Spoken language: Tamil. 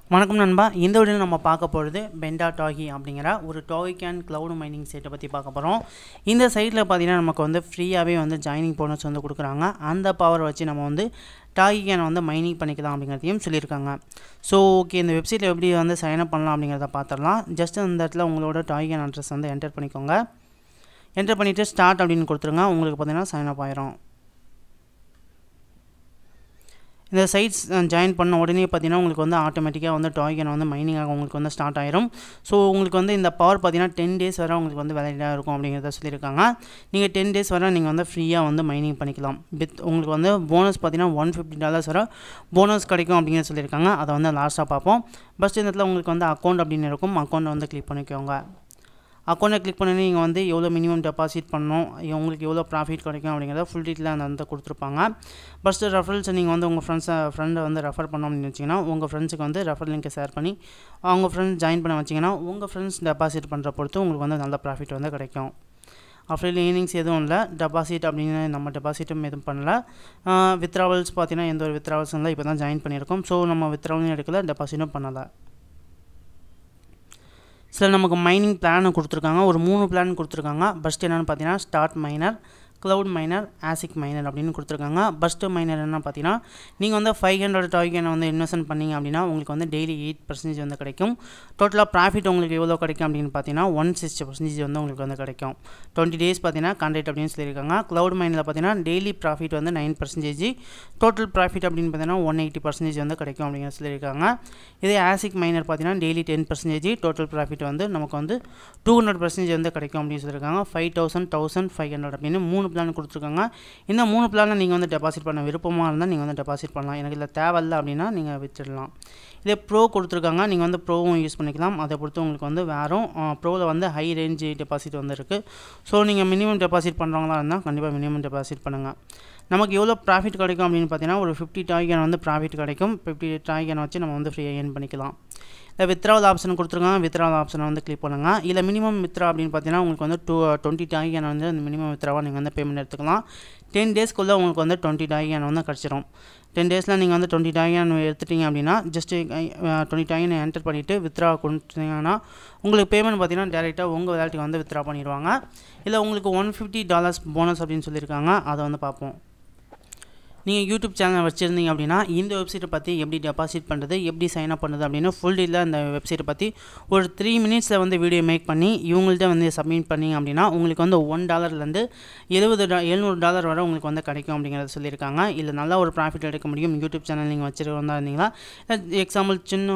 வணக்கம் நண்பா இந்த வீடியோவில் நம்ம பார்க்க போகிறது பெண்டா டாகி அப்படிங்கிற ஒரு டாகிக் அண்ட் க்ளவுட் மைனிங் சைட்டை பற்றி பார்க்க போகிறோம் இந்த சைட்டில் பார்த்தீங்கன்னா நமக்கு வந்து ஃப்ரீயாகவே வந்து ஜாயினிங் போனஸ் வந்து கொடுக்குறாங்க அந்த பவர் வச்சு நம்ம வந்து டாகி கேன் வந்து மைனிங் பண்ணிக்கலாம் அப்படிங்கிறதையும் சொல்லியிருக்காங்க ஸோ ஓகே இந்த வெப்சைட்டில் எப்படி வந்து சைன் அப் பண்ணலாம் அப்படிங்கிறத பார்த்துடலாம் ஜஸ்ட் இந்த இடத்துல உங்களோட டாகி கேன் அட்ரஸ் வந்து என்டர் பண்ணிக்கோங்க என்டர் பண்ணிவிட்டு ஸ்டார்ட் அப்படின்னு கொடுத்துருங்க உங்களுக்கு பார்த்தீங்கன்னா சைன் அப் ஆயிரும் இந்த சைட்ஸ் ஜாயின் பண்ண உடனே பார்த்தீங்கன்னா உங்களுக்கு வந்து ஆட்டோமேட்டிக்காக வந்து டாய்கன் வந்து மைனிங் ஆக உங்களுக்கு வந்து ஸ்டார்ட் ஆயிரும் ஸோ உங்களுக்கு வந்து இந்த பவர் பார்த்தீங்கன்னா டென் டேஸ் வரை உங்களுக்கு வந்து வேலிடாக இருக்கும் அப்படிங்கிறத சொல்லியிருக்காங்க நீங்கள் டென் டேஸ் வரை நீங்கள் வந்து ஃப்ரீயாக வந்து மைனிங் பண்ணிக்கலாம் வித் உங்களுக்கு வந்து போனஸ் பார்த்தீங்கன்னா ஒன் ஃபிஃப்டி டாலர்ஸ் வரை போனஸ் கிடைக்கும் அப்படிங்கிறத சொல்லியிருக்காங்க அதை வந்து லாஸ்ட்டாக பார்ப்போம் ஃபஸ்ட் இந்த இடத்துல உங்களுக்கு வந்து அக்கௌண்ட் அப்படின்னு இருக்கும் அக்கௌண்ட்டை வந்து கிளிக் பண்ணிக்கோங்க அக்கௌண்ட்டை கிளிக் பண்ணி நீங்கள் வந்து எவ்வளோ மினிமம் டெபாசிட் பண்ணணும் உங்களுக்கு எவ்வளோ ப்ராஃபிட் கிடைக்கும் அப்படிங்கிறத ஃபுல் டீட்டெயில் அந்த வந்து கொடுத்துருப்பாங்க ஃபஸ்ட்டு ரெஃபரன்ஸை நீங்கள் வந்து உங்கள் ஃப்ரெண்ட்ஸை ஃப்ரெண்டை வந்து ரெஃபர் பண்ணோம் அப்படின்னு வச்சிங்கன்னா உங்கள் ஃப்ரெண்ட்ஸுக்கு வந்து ரெஃபர் லிங்கை ஷேர் பண்ணி அவங்க ஃப்ரெண்ட்ஸ் ஜாயின் பண்ண வச்சிங்கன்னா உங்கள் ஃப்ரெண்ட்ஸ் டெபாசிட் பண்ணுற பொறுத்து உங்களுக்கு வந்து நல்ல ப்ராஃபிட் வந்து கிடைக்கும் அஃப்ரில் ஏர்னிங்ஸ் எதுவும் இல்லை டெபாசிட் அப்படின்னு நம்ம டெபாசிட்டும் எதுவும் பண்ணல வித்ராவல்ஸ் பார்த்தீங்கன்னா எந்த ஒரு வித்ராவல்ஸும் இல்லை இப்போ தான் ஜாயின் பண்ணியிருக்கோம் ஸோ நம்ம வித்ராவலும் எடுக்கல டெபாசிட்டும் பண்ணலை சில நமக்கு மைனிங் பிளான் கொடுத்துருக்காங்க ஒரு மூணு பிளான் கொடுத்துருக்காங்க ஃபஸ்ட் என்னென்னு பார்த்தீங்கன்னா start miner cloud miner ASIC miner அப்படின்னு கொடுத்துருக்காங்க ஃபஸ்ட்டு மைனர் என்ன பார்த்தீங்கன்னா நீங்கள் வந்து ஃபைவ் ஹண்ட்ரட் டாய்கனை வந்து இன்வெஸ்ட் பண்ணிங்க அப்படின்னா உங்களுக்கு வந்து டெய்லி எயிட் பர்சன்டேஜ் வந்து கிடைக்கும் டோட்டலாக ப்ராஃபிட் உங்களுக்கு எவ்வளோ கிடைக்கும் அப்படின்னு பார்த்தீங்கன்னா ஒன் சிக்ஸ்டி பர்சன்டேஜ் வந்து உங்களுக்கு வந்து கிடைக்கும் டுவெண்ட்டி டேஸ் பார்த்தீங்கன்னா கான்ட்ராக்ட் அப்படின்னு சொல்லியிருக்காங்க க்ளவுட் மைனில் பார்த்தீங்கன்னா டெய்லி ப்ராஃபிட் வந்து நைன் பர்சன்டேஜ் டோட்டல் ப்ராஃபிட் அப்படின்னு பார்த்தீங்கன்னா ஒன் எயிட்டி பர்சன்டேஜ் வந்து கிடைக்கும் அப்படின்னு சொல்லியிருக்காங்க இதே ஆசிக் மைனர் பார்த்தீங்கன்னா daily ten percentage total profit வந்து நமக்கு வந்து டூ ஹண்ட்ரட் பர்சன்டேஜ் வந்து கிடைக்கும் அப்படின்னு சொல்லியிருக்காங்க five thousand thousand five hundred அப்படின்னு மூணு பிளான் கொடுத்துருக்காங்க இந்த மூணு பிளானில் நீங்கள் வந்து டெபாசிட் பண்ண விருப்பமாக இருந்தால் நீங்கள் வந்து டெபாசிட் பண்ணலாம் எனக்கு இதில் தேவையில்லை அப்படின்னா நீங்கள் வித்துடலாம் இதே ப்ரோ கொடுத்துருக்காங்க நீங்கள் வந்து ப்ரோவும் யூஸ் பண்ணிக்கலாம் அதை பொறுத்து உங்களுக்கு வந்து வேறும் ப்ரோவில் வந்து ஹை ரேஞ்ச் டெபாசிட் வந்து இருக்குது ஸோ நீங்கள் மினிமம் டெபாசிட் பண்ணுறவங்களா இருந்தால் கண்டிப்பாக மினிமம் டெபாசிட் பண்ணுங்கள் நமக்கு எவ்வளோ ப்ராஃபிட் கிடைக்கும் அப்படின்னு பார்த்தீங்கன்னா ஒரு ஃபிஃப்டி டாய்கன் வந்து ப்ராஃபிட் கிடைக்கும் ஃபிஃப்டி டாய்கன் வச்சு நம்ம வந்து ஃப்ரீயாக ஏர்ன் பண்ணிக்கலாம் இல்லை வித்ராவல் ஆப்ஷன் கொடுத்துருக்காங்க வித்ராவல் ஆப்ஷனை வந்து கிளிக் பண்ணுங்கள் இல்லை மினிமம் வித்ரா அப்படின்னு பார்த்தீங்கன்னா உங்களுக்கு வந்து டூ டுவெண்ட்டி டாய்கன் வந்து அந்த மினிமம் வித்ராவாக நீங்கள் வந்து பேமெண்ட் எடுத்துக்கலாம் டென் டேஸ்க்குள்ளே உங்களுக்கு வந்து டுவெண்ட்டி டாய்கன் வந்து கிடச்சிரும் டென் டேஸில் நீங்கள் வந்து டுவெண்ட்டி டாய்கன் எடுத்துட்டீங்க அப்படின்னா ஜஸ்ட்டு டுவெண்ட்டி டாய்கன் என்டர் பண்ணிவிட்டு வித்ரா கொடுத்தீங்கன்னா உங்களுக்கு பேமெண்ட் பார்த்தீங்கன்னா டேரெக்டாக உங்கள் விளையாட்டுக்கு வந்து வித்ரா பண்ணிடுவாங்க இல்லை உங்களுக்கு ஒன் ஃபிஃப்டி டாலர்ஸ் போனஸ் அப்படின்னு சொல்லியிருக்காங்க அதை வந்து பார்ப்போம் நீங்கள் யூடியூப் சேனல் வச்சுருந்தீங்க அப்படின்னா இந்த வெப்சைட்டை பற்றி எப்படி டெபாசிட் பண்ணுறது எப்படி சைன் அப் பண்ணுறது அப்படின்னு ஃபுல் டீலாக இந்த வெப்சைட்டை பற்றி ஒரு த்ரீ மினிட்ஸில் வந்து வீடியோ மேக் பண்ணி இவங்கள்ட்ட வந்து சப்மிட் பண்ணிங்க அப்படின்னா உங்களுக்கு வந்து ஒன் டாலர்லேருந்து எழுபது டா எழுநூறு டாலர் வரை உங்களுக்கு வந்து கிடைக்கும் அப்படிங்கிறத சொல்லியிருக்காங்க இல்லை நல்ல ஒரு ப்ராஃபிட் எடுக்க முடியும் யூடியூப் சேனல் நீங்கள் வச்சுருந்தா இருந்தீங்களா எக்ஸாம்பிள் சின்ன